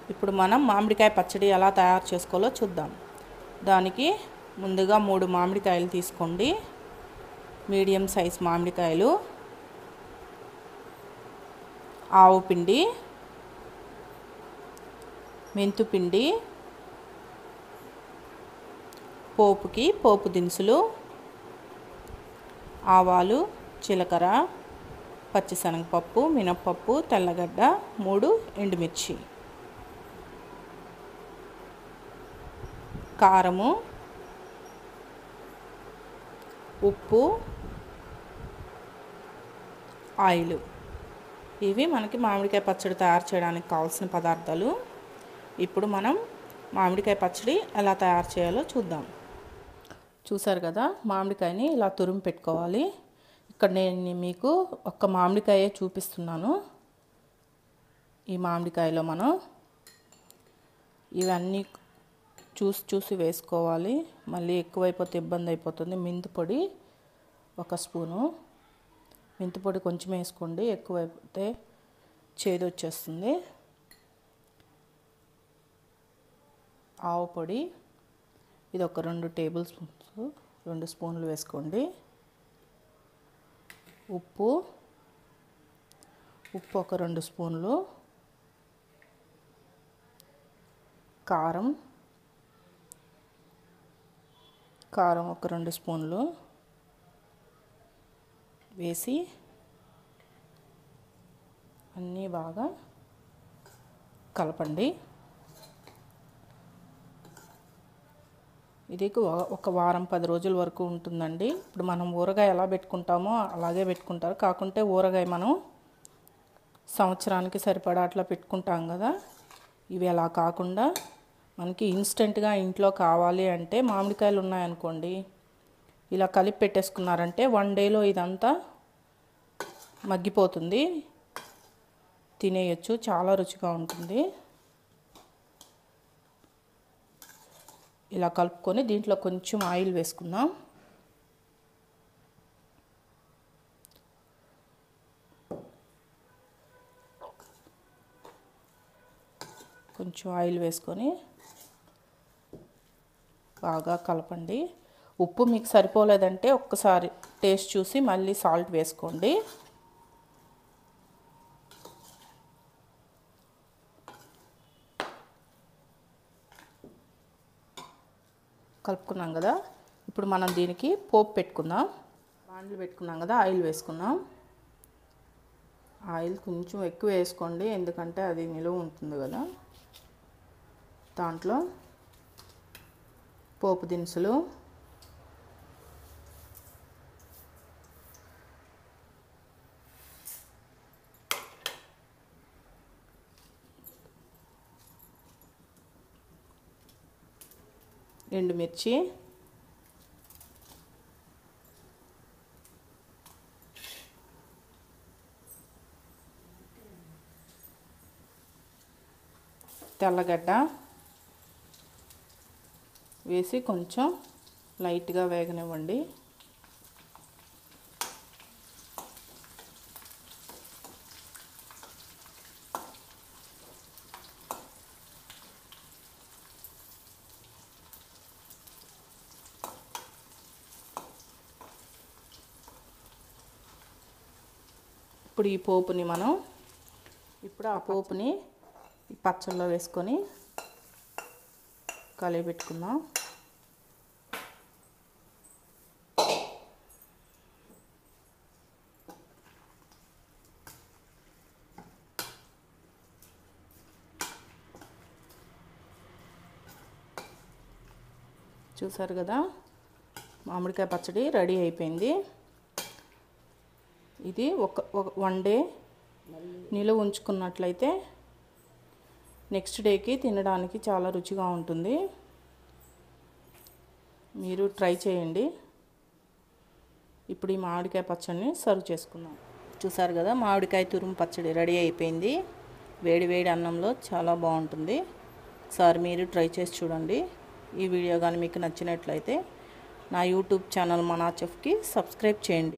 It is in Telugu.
ఇప్పుడు మనం మామిడికాయ పచ్చడి ఎలా తయారు చేసుకోవాలో చూద్దాం దానికి ముందుగా మూడు మామిడికాయలు తీసుకోండి మీడియం సైజ్ మామిడికాయలు ఆవు పిండి మెంతు పిండి పోపుకి పోపు దినుసులు ఆవాలు జీలకర్ర పచ్చిశనగపప్పు మినప్పప్పు తెల్లగడ్డ మూడు ఎండుమిర్చి కారము ఉప్పు ఆయిల్ ఇవి మనకి మామిడికాయ పచ్చడి తయారు చేయడానికి కావాల్సిన పదార్థాలు ఇప్పుడు మనం మామిడికాయ పచ్చడి ఎలా తయారు చేయాలో చూద్దాం చూసారు కదా మామిడికాయని ఇలా తురిమి పెట్టుకోవాలి ఇక్కడ నేను మీకు ఒక్క మామిడికాయే చూపిస్తున్నాను ఈ మామిడికాయలో మనం ఇవన్నీ చూసి చూసి వేసుకోవాలి మళ్ళీ ఎక్కువైపోతే ఇబ్బంది అయిపోతుంది మెంతి పొడి ఒక స్పూను మెంతి పొడి కొంచెం వేసుకోండి ఎక్కువైపోతే చేదు వచ్చేస్తుంది ఆవు పొడి ఇది ఒక రెండు టేబుల్ స్పూన్స్ రెండు స్పూన్లు వేసుకోండి ఉప్పు ఉప్పు ఒక రెండు స్పూన్లు కారం కారం ఒక రెండు స్పూన్లు వేసి అన్నీ బాగా కలపండి ఇది ఒక వారం పది రోజుల వరకు ఉంటుందండి ఇప్పుడు మనం ఊరగాయ ఎలా పెట్టుకుంటామో అలాగే పెట్టుకుంటారు కాకుంటే ఊరగాయ మనం సంవత్సరానికి సరిపడా అట్లా పెట్టుకుంటాం కదా ఇవి అలా కాకుండా మనకి ఇన్స్టెంట్గా ఇంట్లో కావాలి అంటే మామిడికాయలు ఉన్నాయనుకోండి ఇలా కలిపి పెట్టేసుకున్నారంటే వన్ డేలో ఇదంతా మగ్గిపోతుంది తినేయచ్చు చాలా రుచిగా ఉంటుంది ఇలా కలుపుకొని దీంట్లో కొంచెం ఆయిల్ వేసుకుందాం కొంచెం ఆయిల్ వేసుకొని బాగా కలపండి ఉప్పు మీకు సరిపోలేదంటే ఒక్కసారి టేస్ట్ చూసి మళ్ళీ సాల్ట్ వేసుకోండి కలుపుకున్నాం కదా ఇప్పుడు మనం దీనికి పోపు పెట్టుకుందాం బాండ్లు పెట్టుకున్నాం కదా ఆయిల్ వేసుకుందాం ఆయిల్ కొంచెం ఎక్కువ వేసుకోండి ఎందుకంటే అది నిలువ ఉంటుంది కదా దాంట్లో పోపు దినుసులు ఎండుమిర్చి తెల్లగడ్డ వేసి కొంచెం లైట్గా వేగనివ్వండి ఇప్పుడు ఈ పోపుని మనం ఇప్పుడు ఆ పోపుని ఈ పచ్చళ్ళలో వేసుకొని కలిపెట్టుకుందాం చూసారు కదా మామిడికాయ పచ్చడి రెడీ అయిపోయింది ఇది ఒక వన్ డే నిలువ ఉంచుకున్నట్లయితే నెక్స్ట్ డేకి తినడానికి చాలా రుచిగా ఉంటుంది మీరు ట్రై చేయండి ఇప్పుడు ఈ మామిడికాయ పచ్చడిని సర్వ్ చేసుకుందాం చూసారు కదా మామిడికాయ తురుము పచ్చడి రెడీ అయిపోయింది వేడి వేడి అన్నంలో చాలా బాగుంటుంది ఒకసారి మీరు ట్రై చేసి చూడండి ఈ వీడియో కానీ మీకు నచ్చినట్లయితే నా యూట్యూబ్ ఛానల్ మనా చెఫ్కి సబ్స్క్రైబ్ చేయండి